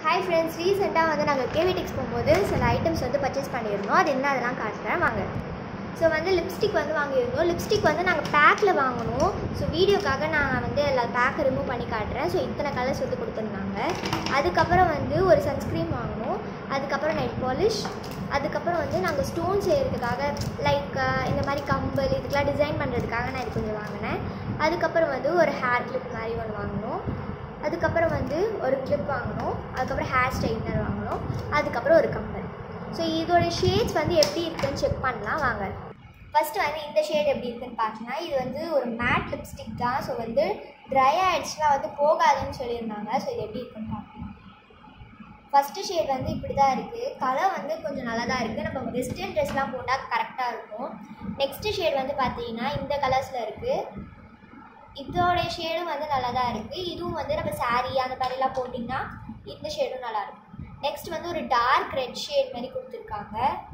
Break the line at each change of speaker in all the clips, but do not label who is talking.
hi friends ரீசெண்டாக வந்து நாங்கள் கேவிடெக்ஸ் போகும்போது சில ஐட்டம்ஸ் வந்து பர்ச்சேஸ் பண்ணியிருந்தோம் அது என்ன அதெல்லாம் காட்டுறேன் வாங்க ஸோ வந்து லிப்ஸ்டிக் வந்து வாங்கியிருந்தோம் லிப்ஸ்டிக் வந்து நாங்கள் பேக்கில் வாங்கினோம் ஸோ வீடியோக்காக நான் வந்து எல்லா பேக்கை ரிமூவ் பண்ணி காட்டுறேன் ஸோ இத்தனை கலர்ஸ் வந்து கொடுத்துருந்தாங்க அதுக்கப்புறம் வந்து ஒரு சன்ஸ்க்ரீன் வாங்கினோம் அதுக்கப்புறம் நெட் பாலிஷ் அதுக்கப்புறம் வந்து நாங்கள் ஸ்டோன் செய்கிறதுக்காக லைக் இந்த மாதிரி கம்பல் இதுக்கெலாம் டிசைன் பண்ணுறதுக்காக நான் இது கொஞ்சம் வாங்கினேன் அதுக்கப்புறம் வந்து ஒரு ஹேர் கிளிப் மாதிரி ஒன்று வாங்கினோம் அதுக்கப்புறம் வந்து ஒரு கிளிப் வாங்கினோம் அதுக்கப்புறம் ஹேர் ஸ்ட்ரைட்னர் வாங்கினோம் அதுக்கப்புறம் ஒரு கம்பல் ஸோ இதோட ஷேட்ஸ் வந்து எப்படி இருக்குன்னு செக் பண்ணலாம் வாங்க ஃபஸ்ட்டு வந்து இந்த ஷேட் எப்படி இருக்குன்னு பார்த்தீங்கன்னா இது வந்து ஒரு மேட் லிப்ஸ்டிக் தான் ஸோ வந்து ட்ரை ஆகிடுச்சுன்னா வந்து போகாதுன்னு சொல்லியிருந்தாங்க ஸோ இது எப்படி இருக்குன்னு பார்க்கலாம் ஃபஸ்ட்டு ஷேட் வந்து இப்படி தான் இருக்குது கலர் வந்து கொஞ்சம் நல்லா தான் இருக்குது நம்ம வெஸ்டர்ன் ட்ரெஸ்லாம் போட்டால் கரெக்டாக இருக்கும் நெக்ஸ்ட்டு ஷேட் வந்து பார்த்தீங்கன்னா இந்த கலர்ஸில் இருக்குது இதோட ஷேடும் வந்து நல்லா தான் இருக்குது இதுவும் வந்து நம்ம saree அந்த மாதிரிலாம் போட்டிங்கன்னா இந்த ஷேடும் நல்லா இருக்கும் நெக்ஸ்ட் வந்து ஒரு டார்க் ரெட் ஷேட் மாதிரி கொடுத்துருக்காங்க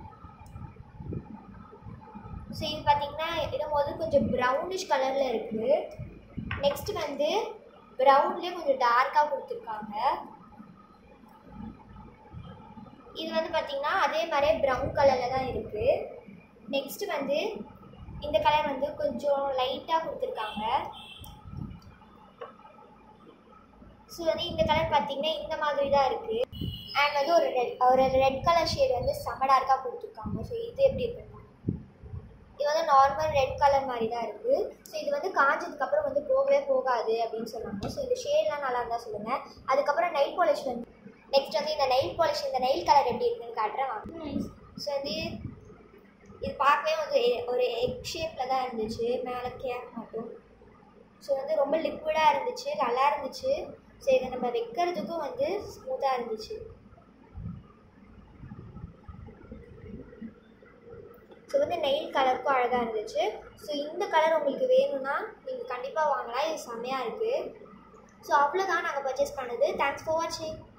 ஸோ இது பார்த்தீங்கன்னா இடும்போது கொஞ்சம் ப்ரௌனிஷ் கலரில் இருக்குது நெக்ஸ்ட் வந்து ப்ரௌன்லேயே கொஞ்சம் டார்க்காக கொடுத்துருக்காங்க இது வந்து பார்த்தீங்கன்னா அதே மாதிரியே ப்ரௌன் கலரில் தான் இருக்குது நெக்ஸ்ட் வந்து இந்த கலர் வந்து கொஞ்சம் லைட்டாக கொடுத்துருக்காங்க ஸோ வந்து இந்த கலர் பார்த்தீங்கன்னா இந்த மாதிரி தான் இருக்குது அண்ட் வந்து ஒரு ரெட் ஒரு ரெட் கலர் ஷேட் வந்து செம்ம டார்க்காக கொடுத்துருக்காங்க ஸோ இது எப்படி இருக்குன்னு இது வந்து நார்மல் ரெட் கலர் மாதிரி தான் இருக்குது ஸோ இது வந்து காஞ்சதுக்கப்புறம் வந்து போகவே போகாது அப்படின்னு சொன்னாங்க ஸோ இந்த ஷேட்லாம் நல்லா இருந்தால் சொல்லுங்கள் அதுக்கப்புறம் நைட் பாலிஷ் வந்து நெக்ஸ்ட் வந்து இந்த நைட் பாலிஷ் இந்த நெயில் கலர் எப்படி இருக்குன்னு காட்டுறேன் வாங்க ஸோ வந்து இது பார்க்கவே வந்து எ- ஒரு எக் ஷேப்பில் தான் இருந்துச்சு மேலே கேப் மட்டும் ஸோ வந்து ரொம்ப லிக்விடாக இருந்துச்சு நல்லா இருந்துச்சு ஸோ இதை நம்ம வைக்கிறதுக்கும் வந்து ஸ்மூத்தாக இருந்துச்சு ஸோ வந்து நெயில் கலருக்கும் அழகாக இருந்துச்சு ஸோ இந்த கலர் உங்களுக்கு வேணும்னா நீங்கள் கண்டிப்பாக வாங்கலாம் இது செம்மையாக இருக்குது ஸோ அவ்வளோதான் நாங்கள் பர்ச்சேஸ் பண்ணது தேங்க்ஸ் ஃபார் வாட்சிங்